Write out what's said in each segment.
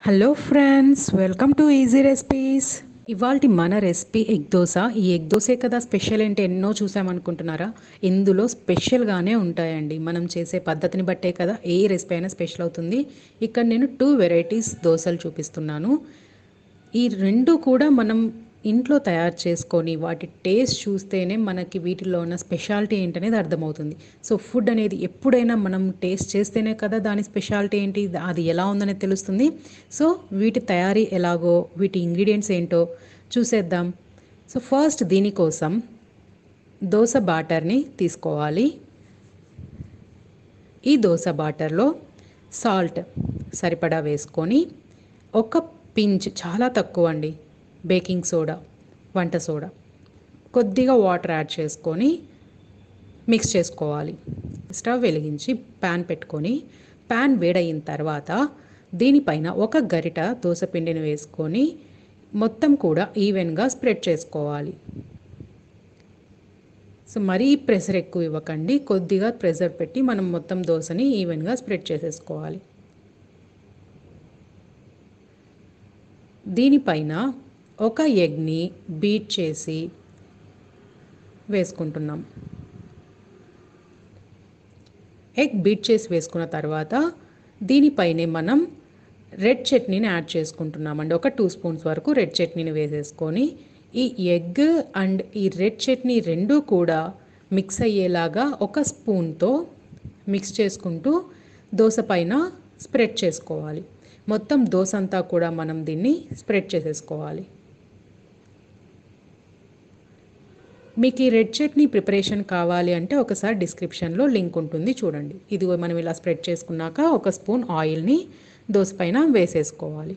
hello friends welcome to easy recipes ఇవాళ మన recipe egg dosa ఈ ఎగ్ దోశే కదా స్పెషల్ ఏంటి ఎన్నో చూసామనుకుంటున్నారా ఇందులో స్పెషల్గానే ఉంటాయండి మనం చేసే పద్ధతిని బట్టే కదా ఏ రెసిపీ అయినా స్పెషల్ అవుతుంది ఇక్కడ నేను టూ వెరైటీస్ దోశలు చూపిస్తున్నాను ఈ రెండు కూడా మనం ఇంట్లో తయారు చేసుకొని వాటి టేస్ట్ చూస్తేనే మనకి వీటిలో ఉన్న స్పెషాలిటీ ఏంటనేది అర్థమవుతుంది సో ఫుడ్ అనేది ఎప్పుడైనా మనం టేస్ట్ చేస్తేనే కదా దాని స్పెషాలిటీ ఏంటి అది ఎలా ఉందనేది తెలుస్తుంది సో వీటి తయారీ ఎలాగో వీటి ఇంగ్రీడియంట్స్ ఏంటో చూసేద్దాం సో ఫస్ట్ దీనికోసం దోశ బాటర్ని తీసుకోవాలి ఈ దోశ బాటర్లో సాల్ట్ సరిపడా వేసుకొని ఒక పించ్ చాలా తక్కువ అండి బేకింగ్ సోడా వంట సోడా కొద్దిగా వాటర్ యాడ్ చేసుకొని మిక్స్ చేసుకోవాలి స్టవ్ వెలిగించి ప్యాన్ పెట్టుకొని ప్యాన్ వేడయిన తర్వాత దీనిపైన ఒక గరిట దోసపిండిని వేసుకొని మొత్తం కూడా ఈవెన్గా స్ప్రెడ్ చేసుకోవాలి సో మరీ ప్రెషర్ ఎక్కువ ఇవ్వకండి కొద్దిగా ప్రెషర్ పెట్టి మనం మొత్తం దోశని ఈవెన్గా స్ప్రెడ్ చేసేసుకోవాలి దీనిపైన ఒక ఎగ్ని బీట్ చేసి వేసుకుంటున్నాం ఎగ్ బీట్ చేసి వేసుకున్న తర్వాత దీనిపైనే మనం రెడ్ చట్నీని యాడ్ చేసుకుంటున్నామండి ఒక టూ స్పూన్స్ వరకు రెడ్ చట్నీని వేసేసుకొని ఈ ఎగ్ అండ్ ఈ రెడ్ చట్నీ రెండూ కూడా మిక్స్ అయ్యేలాగా ఒక స్పూన్తో మిక్స్ చేసుకుంటూ దోశ పైన స్ప్రెడ్ చేసుకోవాలి మొత్తం దోశ అంతా కూడా మనం దీన్ని స్ప్రెడ్ చేసేసుకోవాలి మీకు ఈ రెడ్ చట్నీ ప్రిపరేషన్ కావాలి అంటే ఒకసారి డిస్క్రిప్షన్లో లింక్ ఉంటుంది చూడండి ఇది మనం ఇలా స్ప్రెడ్ చేసుకున్నాక ఒక స్పూన్ ఆయిల్ని దోశ పైన వేసేసుకోవాలి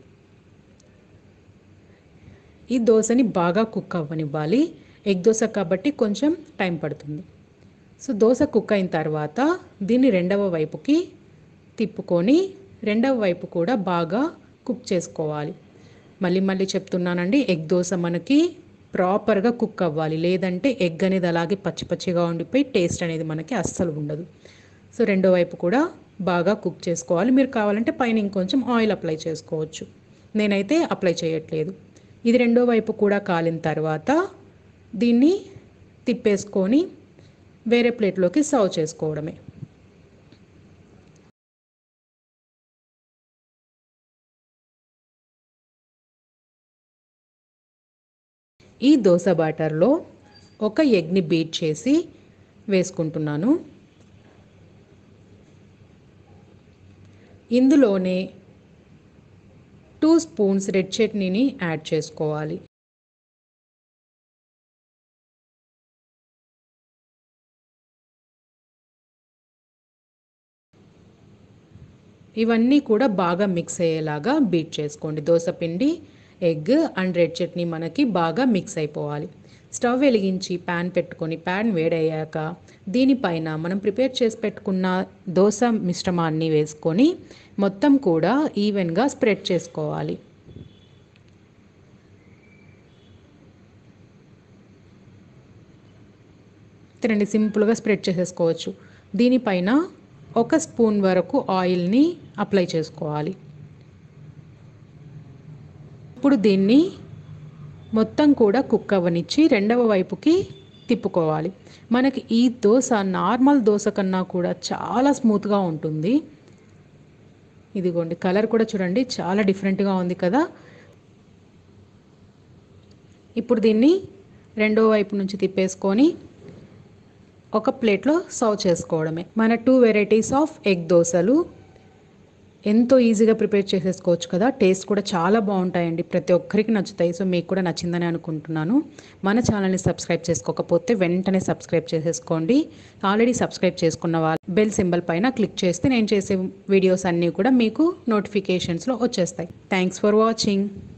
ఈ దోశని బాగా కుక్ అవ్వనివ్వాలి ఎగ్ దోశ కాబట్టి కొంచెం టైం పడుతుంది సో దోశ కుక్ అయిన తర్వాత దీన్ని రెండవ వైపుకి తిప్పుకొని రెండవ వైపు కూడా బాగా కుక్ చేసుకోవాలి మళ్ళీ మళ్ళీ చెప్తున్నానండి ఎగ్ దోశ మనకి ప్రాపర్గా కుక్ అవ్వాలి లేదంటే ఎగ్ అనేది అలాగే పచ్చి పచ్చిగా ఉండిపోయి టేస్ట్ అనేది మనకి అస్సలు ఉండదు సో రెండో వైపు కూడా బాగా కుక్ చేసుకోవాలి మీరు కావాలంటే పైన ఇంకొంచెం ఆయిల్ అప్లై చేసుకోవచ్చు నేనైతే అప్లై చేయట్లేదు ఇది రెండో వైపు కూడా కాలిన తర్వాత దీన్ని తిప్పేసుకొని వేరే ప్లేట్లోకి సర్వ్ చేసుకోవడమే ఈ దోశ బాటర్లో ఒక ఎగ్ని బీట్ చేసి వేసుకుంటున్నాను ఇందులోనే టూ స్పూన్స్ రెడ్ చట్నీని యాడ్ చేసుకోవాలి ఇవన్నీ కూడా బాగా మిక్స్ అయ్యేలాగా బీట్ చేసుకోండి దోశ పిండి ఎగ్ అండ్ రెడ్ చట్నీ మనకి బాగా మిక్స్ అయిపోవాలి స్టవ్ వెలిగించి ప్యాన్ పెట్టుకొని ప్యాన్ వేడయ్యాక దీనిపైన మనం ప్రిపేర్ చేసి పెట్టుకున్న దోశ మిశ్రమాన్ని వేసుకొని మొత్తం కూడా ఈవెన్గా స్ప్రెడ్ చేసుకోవాలి తినండి సింపుల్గా స్ప్రెడ్ చేసేసుకోవచ్చు దీనిపైన ఒక స్పూన్ వరకు ఆయిల్ని అప్లై చేసుకోవాలి ఇప్పుడు దీన్ని మొత్తం కూడా కుక్ అవ్వనిచ్చి రెండవ వైపుకి తిప్పుకోవాలి మనకి ఈ దోశ నార్మల్ దోశ కన్నా కూడా చాలా స్మూత్గా ఉంటుంది ఇదిగోండి కలర్ కూడా చూడండి చాలా డిఫరెంట్గా ఉంది కదా ఇప్పుడు దీన్ని రెండో వైపు నుంచి తిప్పేసుకొని ఒక ప్లేట్లో సర్వ్ చేసుకోవడమే మన టూ వెరైటీస్ ఆఫ్ ఎగ్ దోశలు ఎంతో ఈజీగా ప్రిపేర్ చేసేసుకోవచ్చు కదా టేస్ట్ కూడా చాలా బాగుంటాయండి ప్రతి ఒక్కరికి నచ్చుతాయి సో మీకు కూడా నచ్చిందని అనుకుంటున్నాను మన ఛానల్ని సబ్స్క్రైబ్ చేసుకోకపోతే వెంటనే సబ్స్క్రైబ్ చేసేసుకోండి ఆల్రెడీ సబ్స్క్రైబ్ చేసుకున్న వాళ్ళు బెల్ సింబల్ పైన క్లిక్ చేస్తే నేను చేసే వీడియోస్ అన్నీ కూడా మీకు నోటిఫికేషన్స్లో వచ్చేస్తాయి థ్యాంక్స్ ఫర్ వాచింగ్